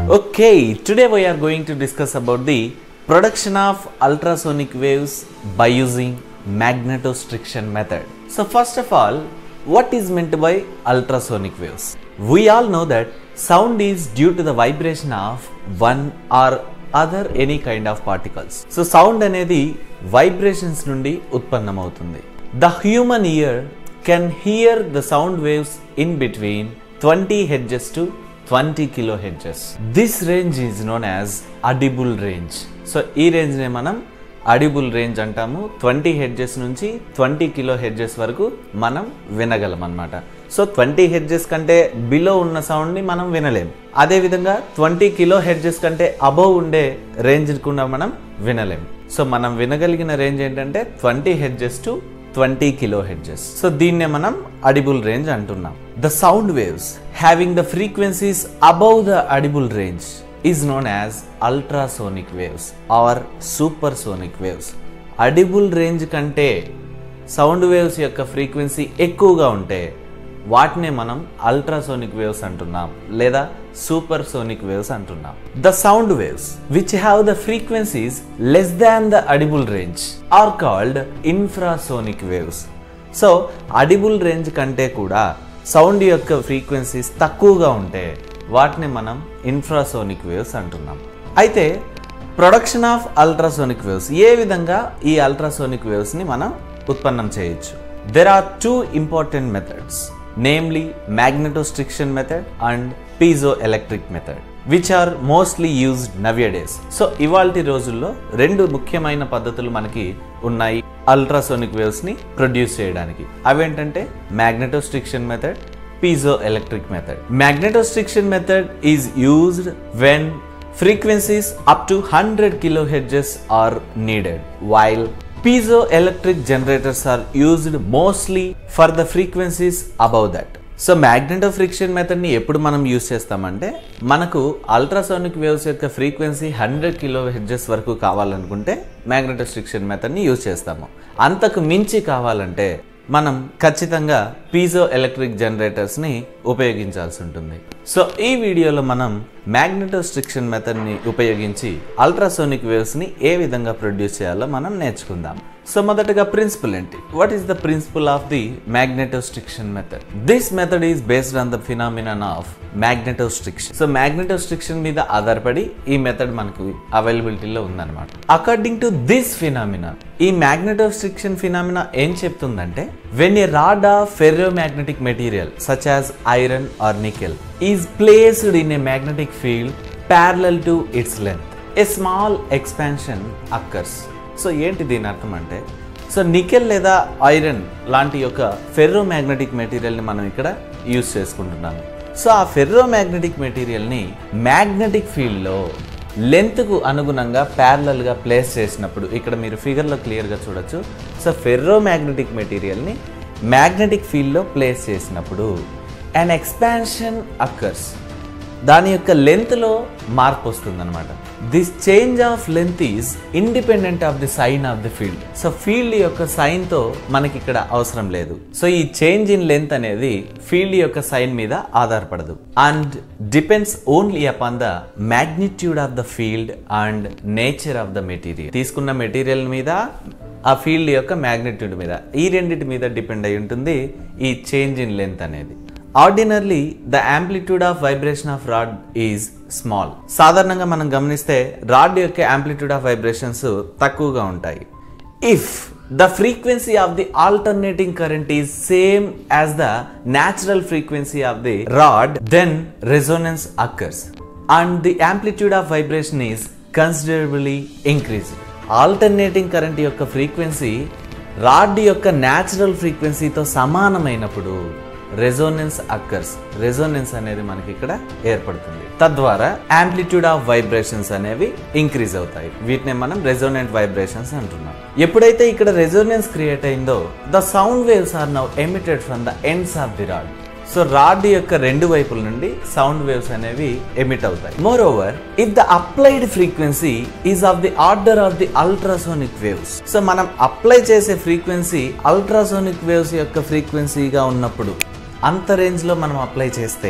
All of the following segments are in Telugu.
Okay, today we are going to discuss about the production of ultrasonic waves by using magnetostriction method. So first of all, what is meant by ultrasonic waves? We all know that sound is due to the vibration of one or other any kind of particles. So sound అనేది vibrations నుండి ఉత్పన్నమవుతుంది. The human ear can hear the sound waves in between 20 hertz to 20 kilohertz. This range is known as audible range. So ఈ రేంజ్నే మనం అడిబుల్ రేంజ్ అంటాము ట్వంటీ హెడ్జెస్ నుంచి ట్వంటీ కిలో హెడ్జెస్ వరకు మనం వినగలం అనమాట సో ట్వంటీ హెడ్జెస్ కంటే బిలో ఉన్న సౌండ్ని మనం వినలేం అదేవిధంగా ట్వంటీ కిలో హెడ్జెస్ కంటే అబోవ్ ఉండే రేంజ్ కూడా మనం వినలేం సో మనం వినగలిగిన రేంజ్ ఏంటంటే twenty hertz to twenty kilohertz so దీన్నే మనం అడిబుల్ రేంజ్ అంటున్నాం the sound waves having the frequencies above the audible range is known as ultrasonic waves or supersonic waves audible range కంటే సౌండ్ వేవ్స్ యొక్క ఫ్రీక్వెన్సీ ఎక్కువగా ఉంటే వాటినే మనం అల్ట్రాసోనిక్ వేవ్స్ అంటున్నాం లేదా సూపర్ సోనిక్ వేవ్స్ అంటున్నాం the sound waves which have the frequencies less than the audible range are called infrasonic waves so audible range కంటే కూడా సౌండ్ యొక్క ఫ్రీక్వెన్సీస్ తక్కువగా ఉంటే వాటిని మనం ఇన్ఫ్రాసోనిక్ వేవ్స్ అంటున్నాం అయితే ప్రొడక్షన్ ఆఫ్ అల్ట్రాసోనిక్ వేవ్స్ ఏ విధంగా ఈ అల్ట్రాసోనిక్ వేవ్స్ని మనం ఉత్పన్నం చేయొచ్చు there are two important methods namely magnetostriction method and piezoelectric method which are mostly used nowadays so ఇవాల్టి రోజుల్లో రెండు ముఖ్యమైన పద్ధతులు మనకి ఉన్నాయి అల్ట్రాసోనిక్ వేవ్స్ ని ప్రొడ్యూస్ చేయడానికి అవేంటంటే magnetostriction method piezoelectric method magnetostriction method is used when frequencies up to 100 kilohertz are needed while piezoelectric generators are used mostly for the frequencies above that so magneto friction మెథడ్ని ఎప్పుడు మనం యూస్ చేస్తామంటే మనకు అల్ట్రాసోనిక్ వేవ్స్ యొక్క ఫ్రీక్వెన్సీ హండ్రెడ్ కిలో హెడ్జెస్ వరకు కావాలనుకుంటే మ్యాగ్నెటో ఫ్రిక్షన్ మెథడ్ని యూస్ చేస్తాము అంతకు మించి కావాలంటే మనం ఖచ్చితంగా పీజో ఎలక్ట్రిక్ జనరేటర్స్ని ఉపయోగించాల్సి ఉంటుంది సో ఈ వీడియోలో మనం మ్యాగ్నెటోస్ట్రిక్షన్ మెథడ్ని ఉపయోగించి అల్ట్రాసోనిక్ వేవ్స్ని ఏ విధంగా ప్రొడ్యూస్ చేయాలో మనం నేర్చుకుందాం సో మొదటగా ప్రిన్సిపల్ ఏంటి what is the principle of the magnetostriction method this method is based on the phenomenon of magnetostriction so magnetostriction మీద ఆధారపడి ఈ మెథడ్ మనకు అవైలబిలిటీలో ఉందన్నమాట అకార్డింగ్ టు దిస్ ఫినామినా ఈ మ్యాగ్నెటోస్ట్రిక్షన్ ఫినామినా ఏం చెప్తుందంటే when a rod of ferromagnetic material such as iron or nickel is placed in a magnetic field parallel to its length a small expansion occurs so ఏంటి దీని అర్థం అంటే సో నికెల్ లేదా ఐరన్ లాంటి యొక్క ఫెర్రో మ్యాగ్నెటిక్ మెటీరియల్ని మనం ఇక్కడ యూస్ చేసుకుంటున్నాము సో ఆ ఫెర్రో మ్యాగ్నెటిక్ మెటీరియల్ని మ్యాగ్నెటిక్ ఫీల్డ్లో లెంత్కు అనుగుణంగా ప్యారలల్గా ప్లేస్ చేసినప్పుడు ఇక్కడ మీరు ఫిగర్లో క్లియర్గా చూడొచ్చు సో ఫెర్రో మ్యాగ్నెటిక్ మెటీరియల్ని మ్యాగ్నెటిక్ ఫీల్డ్లో ప్లేస్ చేసినప్పుడు అండ్ ఎక్స్పాన్షన్ అక్కర్స్ దాని యొక్క లెంత్లో మార్పు వస్తుందన్నమాట this change of length is independent of the sign of the field so field యొక్క సైన్తో మనకి ఇక్కడ అవసరం లేదు సో ఈ చేంజ్ ఇన్ లెంత్ అనేది ఫీల్డ్ యొక్క సైన్ మీద ఆధారపడదు and depends only upon the magnitude of the field and nature of the material తీసుకున్న మెటీరియల్ మీద ఆ ఫీల్డ్ యొక్క మ్యాగ్నిట్యూడ్ మీద ఈ రెండింటి మీద డిపెండ్ అయి ఉంటుంది ఈ చేంజ్ ఇన్ లెంత్ అనేది ordinarily the amplitude of vibration of rod is small సాధారణంగా మనం గమనిస్తే రాడ్ యొక్క యాంప్లిట్యూడ్ ఆఫ్ వైబ్రేషన్స్ తక్కువగా ఉంటాయి if the frequency of the alternating current is same as the natural frequency of the rod then resonance occurs and the amplitude of vibration is considerably increase alternating current యొక్క ఫ్రీక్వెన్సీ రాడ్ యొక్క న్యాచురల్ ఫ్రీక్వెన్సీతో సమానమైనప్పుడు రెజోనెన్స్ అక్కర్స్ రెజోనెన్స్ అనేది మనకి ఇక్కడ ఏర్పడుతుంది తద్వారా యాంప్లిట్యూడ్ ఆఫ్ వైబ్రేషన్స్ అనేవి ఇంక్రీజ్ అవుతాయి వీటిని మనం రెజోనెంట్ వైబ్రేషన్స్ అంటున్నాం ఎప్పుడైతే ఇక్కడ రెజోనెన్స్ క్రియేట్ అయిందో the sound waves are now emitted from the ends of the rod so rod యొక్క రెండు వైపుల నుండి సౌండ్ వేవ్స్ అనేవి ఎమిట్ అవుతాయి moreover if the applied frequency is of the order of the ultrasonic waves so మనం అప్లై చేసే ఫ్రీక్వెన్సీ అల్ట్రాసోనిక్ వేవ్స్ యొక్క ఫ్రీక్వెన్సీగా ఉన్నప్పుడు అంత రేంజ్లో మనం అప్లై చేస్తే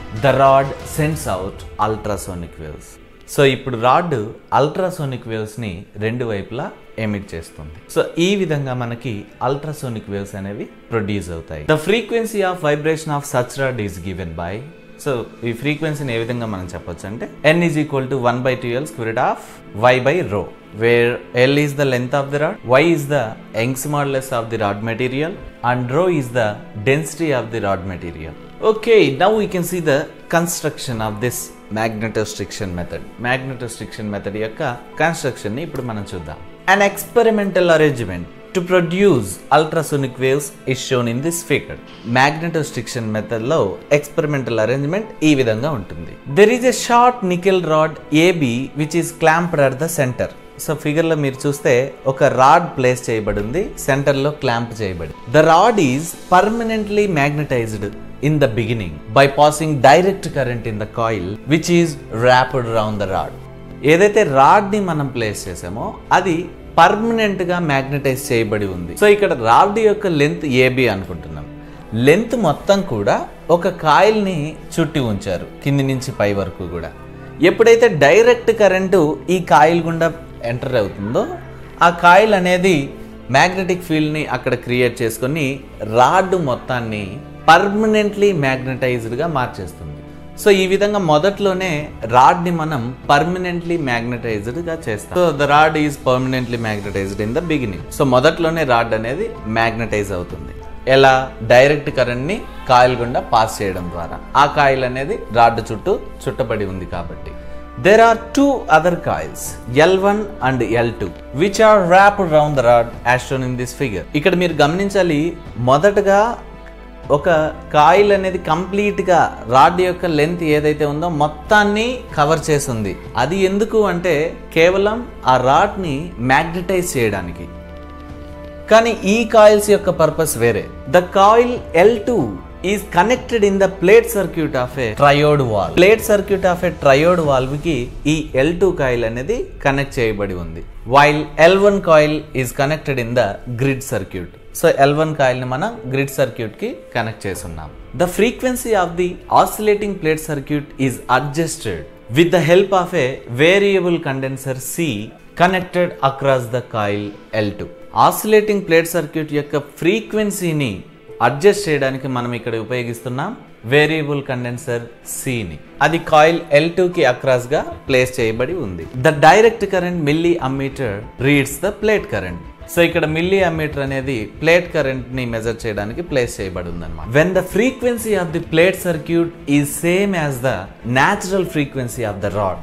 the rod sends out ultrasonic waves so ఇప్పుడు రాడ్ అల్ట్రాసోనిక్ వేవ్స్ని రెండు వైపులా ఎమిట్ చేస్తుంది సో ఈ విధంగా మనకి అల్ట్రాసోనిక్ వేవ్స్ అనేవి ప్రొడ్యూస్ అవుతాయి the frequency of vibration of such rod is given by so ఈ ఫ్రీక్వెన్సీని ఏ విధంగా మనం చెప్పొచ్చు అంటే N is equal to one by two L square of Y by rho where L is the length of the rod Y is the Young's modulus of the rod material and rho is the density of the rod material okay now we can see the construction of this magnetostriction method magnetostriction method యొక్క కన్స్ట్రక్షన్ ని ఇప్పుడు మనం చూద్దాం an experimental arrangement to produce ultrasonic waves is shown in this figure magnetostriction method లో ఎక్స్పెరిమెంటల్ అరేంజ్మెంట్ ఈ విధంగా ఉంటుంది there is a short nickel rod AB which is clamped at the centre so figure లో మీరు చూస్తే ఒక రాడ్ ప్లేస్ చేయబడి ఉంది సెంటర్ లో క్లాంప్ చేయబడి the rod is permanently magnetised in the beginning by passing direct current in the coil which is wrapped round the rod ఏదైతే రాడ్ ని మనం ప్లేస్ చేసామో అది పర్మనెంట్ గా మ్యాగ్నటైజ్ చేయబడి ఉంది సో ఇక్కడ రాడ్ యొక్క లెంత్ ఏబి అనుకుంటున్నాం లెంత్ మొత్తం కూడా ఒక కాయిల్ ని చుట్టి ఉంచారు కింది నుంచి పై వరకు కూడా ఎప్పుడైతే డైరెక్ట్ కరెంటు ఈ కాయిల్ గుండా ఎంటర్ అవుతుందో ఆ కాయిల్ అనేది మ్యాగ్నెటిక్ ఫీల్డ్ని అక్కడ క్రియేట్ చేసుకొని రాడ్ మొత్తాన్ని పర్మనెంట్లీ మ్యాగ్నటైజ్డ్గా మార్చేస్తుంది సో ఈ విధంగా మొదట్లోనే రాడ్ని మనం పర్మనెంట్లీ మ్యాగ్నటైజ్డ్గా చేస్తాం so the rod is permanently magnetised in the beginning so మొదట్లోనే రాడ్ అనేది మ్యాగ్నటైజ్ అవుతుంది ఎలా డైరెక్ట్ కరెంట్ని కాయిల్ గుండా పాస్ చేయడం ద్వారా ఆ కాయిల్ అనేది రాడ్ చుట్టూ చుట్టబడి ఉంది కాబట్టి there are two other coils L one and L two which are wrap round the rod as shown in this figure ఇక్కడ మీరు గమనించాలి మొదటగా ఒక కాయిల్ అనేది కంప్లీట్గా రాడ్ యొక్క లెంత్ ఏదైతే ఉందో మొత్తాన్ని కవర్ చేస్తుంది అది ఎందుకు అంటే కేవలం ఆ రాడ్ని మ్యాగ్నటైజ్ చేయడానికి కానీ ఈ కాయిల్స్ యొక్క పర్పస్ వేరే the coil L two is connected in the plate circuit of a triode valve plate circuit of a triode valve కి ఈ ఎల్ టూ కాయిల్ అనేది కనెక్ట్ చేయబడి ఉంది while L one coil is connected in the grid circuit so L one coil ని మనం గ్రిడ్ సర్క్యూట్ కి కనెక్ట్ చేస్తున్నాం the frequency of the oscillating plate circuit is adjusted with the help of a variable condenser C connected across the coil L two oscillating plate circuit యొక్క ఫ్రీక్వెన్సీని అడ్జస్ట్ చేయడానికి మనం ఇక్కడ ఉపయోగిస్తున్నాం వేరియబుల్ కండెన్సర్ సిని అది కాయిల్ ఎల్ కి అక్రాస్ గా ప్లేస్ చేయబడి ఉంది the direct current milliammeter reads the plate current so ఇక్కడ మిల్లీ అమ్మీటర్ అనేది ప్లేట్ కరెంట్ ని మెజర్ చేయడానికి ప్లేస్ చేయబడి ఉందన్నమాట when the frequency of the plate circuit is same as the natural frequency of the rod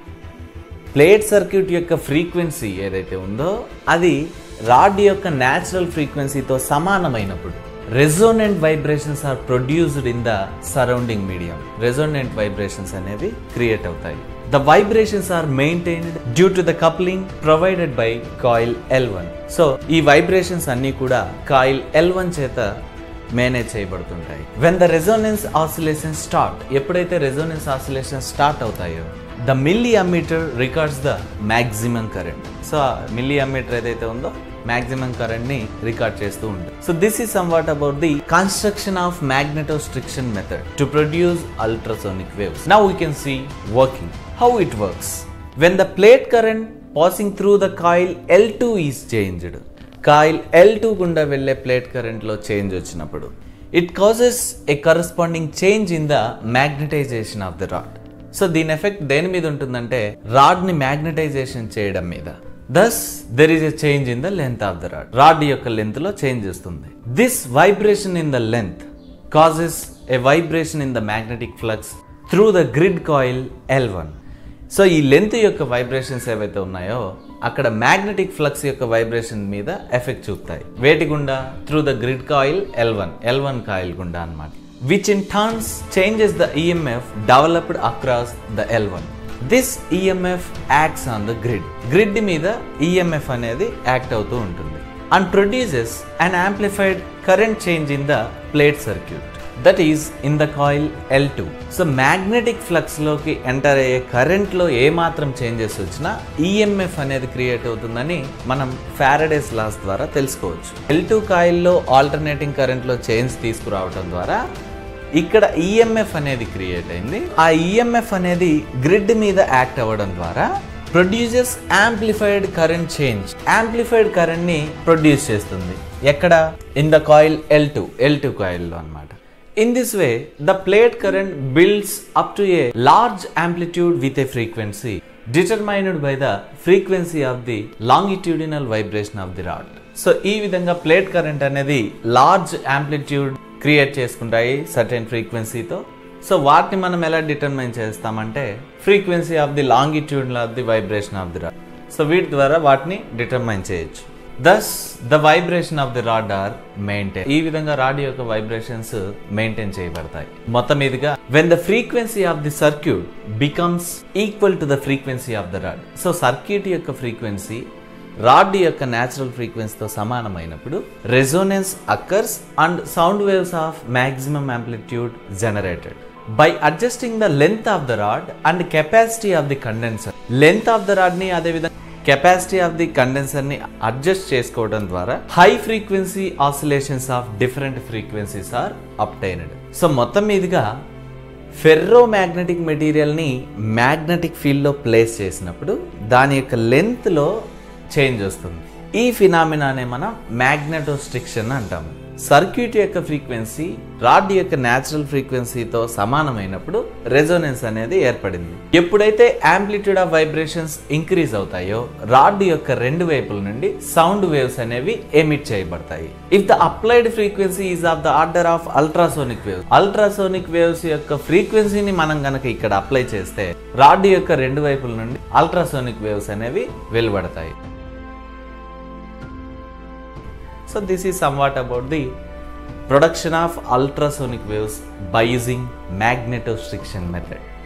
plate circuit యొక్క ఫ్రీక్వెన్సీ ఏదైతే ఉందో అది రాడ్ యొక్క న్యాచురల్ ఫ్రీక్వెన్సీతో సమానమైనప్పుడు resonant vibrations are produced in the surrounding medium రెజోనెంట్ vibrations అనేవి క్రియేట్ అవుతాయి the vibrations are maintained due to the coupling provided by coil L one so ఈ వైబ్రేషన్స్ అన్నీ కూడా కాయిల్ ఎల్ వన్ చేత మేనేజ్ చేయబడుతుంటాయి when the resonance oscillation start ఎప్పుడైతే రెజోనెన్స్ ఆసిలేషన్ స్టార్ట్ అవుతాయో the milli ammeter records the maximum current so milli ammeter ఏదైతే ఉందో మ్యాక్సిమం కరెంట్ ని రికార్డ్ చేస్తూ ఉంటుంది so this is somewhat about the construction of magnetostriction method to produce ultrasonic waves now we can see working how it works when the plate current passing through the coil L two is changed coil L two గుండా వెళ్ళే ప్లేట్ కరెంట్లో చేంజ్ వచ్చినప్పుడు it causes a corresponding change in the magnetization of the rod so దీని ఎఫెక్ట్ దేని మీద ఉంటుందంటే రాడ్ ని మ్యాగ్నటైజేషన్ చేయడం మీద thus there is a change in the length of the rod rod యొక్క లెంత్ లో చేంజ్ వస్తుంది this vibration in the length causes a vibration in the magnetic flux through the grid coil L one so ఈ లెంత్ యొక్క వైబ్రేషన్స్ ఏవైతే ఉన్నాయో అక్కడ మ్యాగ్నెటిక్ ఫ్లక్స్ యొక్క వైబ్రేషన్ మీద ఎఫెక్ట్ చూపుతాయి వేటి గుండా through the grid coil L one L one coil గుండా అనమాట which in turns changes the EMF developed across the L one this EMF acts on the grid grid మీద ఈఎంఎఫ్ అనేది యాక్ట్ అవుతూ ఉంటుంది and produces and amplified current change in the plate circuit that is in the coil L two so magnetic ఫ్లక్స్లోకి ఎంటర్ అయ్యే కరెంట్లో ఏమాత్రం చేంజెస్ వచ్చినా ఈఎంఎఫ్ అనేది క్రియేట్ అవుతుందని మనం ఫారడేస్ లాస్ ద్వారా తెలుసుకోవచ్చు ఎల్ టూ కాయిల్లో ఆల్టర్నేటింగ్ కరెంట్లో చేంజ్ తీసుకురావడం ద్వారా ఇక్కడ ఈఎంఎఫ్ అనేది క్రియేట్ అయింది ఆ ఈఎంఎఫ్ అనేది గ్రిడ్ మీద యాక్ట్ అవ్వడం ద్వారా produces amplified current change amplified current ని ప్రొడ్యూస్ చేస్తుంది ఎక్కడ in the coil L two L two కాయిల్లో అనమాట In this way, the plate current builds up to a large amplitude with a frequency determined by the frequency of the longitudinal vibration of the rod. So ఈ విధంగా ప్లేట్ కరెంట్ అనేది లార్జ్ యాంప్లిట్యూడ్ క్రియేట్ చేసుకుంటాయి సర్టెన్ ఫ్రీక్వెన్సీతో సో వాటిని మనం ఎలా డిటర్మైన్ చేస్తామంటే frequency of the longitude of the vibration of the rod so వీటి ద్వారా వాటిని డిటర్మైన్ చేయొచ్చు thus the vibration of the rod are maintain ఈ విధంగా రాడ్ యొక్క వైబ్రేషన్స్ మెయింటైన్ చేయబడతాయి మొత్తం మీదుగా when the frequency of the circuit becomes equal to the frequency of the rod so circuit యొక్క ఫ్రీక్వెన్సీ రాడ్ యొక్క న్యాచురల్ ఫ్రీక్వెన్సీతో సమానమైనప్పుడు resonance occurs and sound waves of maximum amplitude generated by adjusting the length of the rod and capacity of the condenser length of the rod ని అదేవిధంగా కెపాసిటీ ఆఫ్ ది కండెన్సర్ ని అడ్జస్ట్ చేసుకోవడం ద్వారా high frequency oscillations of different frequencies are obtained so మొత్తం మీదుగా ఫెర్రో మ్యాగ్నెటిక్ మెటీరియల్ని మ్యాగ్నెటిక్ ఫీల్డ్లో ప్లేస్ చేసినప్పుడు దాని యొక్క లెంత్లో చేంజ్ వస్తుంది ఈ ఫినామినానే మనం మ్యాగ్నెటోస్ట్రిక్షన్ అంటాము సర్క్యూట్ యొక్క ఫ్రీక్వెన్సీ రాడ్ యొక్క న్యాచురల్ ఫ్రీక్వెన్సీతో సమానమైనప్పుడు రెజోనెన్స్ అనేది ఏర్పడింది ఎప్పుడైతే యాంప్లిట్యూడ్ ఆఫ్ వైబ్రేషన్స్ ఇంక్రీజ్ అవుతాయో రాడ్ యొక్క రెండు వైపుల నుండి సౌండ్ వేవ్స్ అనేవి ఎమిట్ చేయబడతాయి if the applied frequency is of the order of ultrasonic waves ultrasonic waves యొక్క ఫ్రీక్వెన్సీని మనం గనక ఇక్కడ అప్లై చేస్తే రాడ్ యొక్క రెండు వైపుల నుండి అల్ట్రాసోనిక్ వేవ్స్ అనేవి వెలువడతాయి So this is somewhat about the production of ultrasonic waves by using magnetostriction method.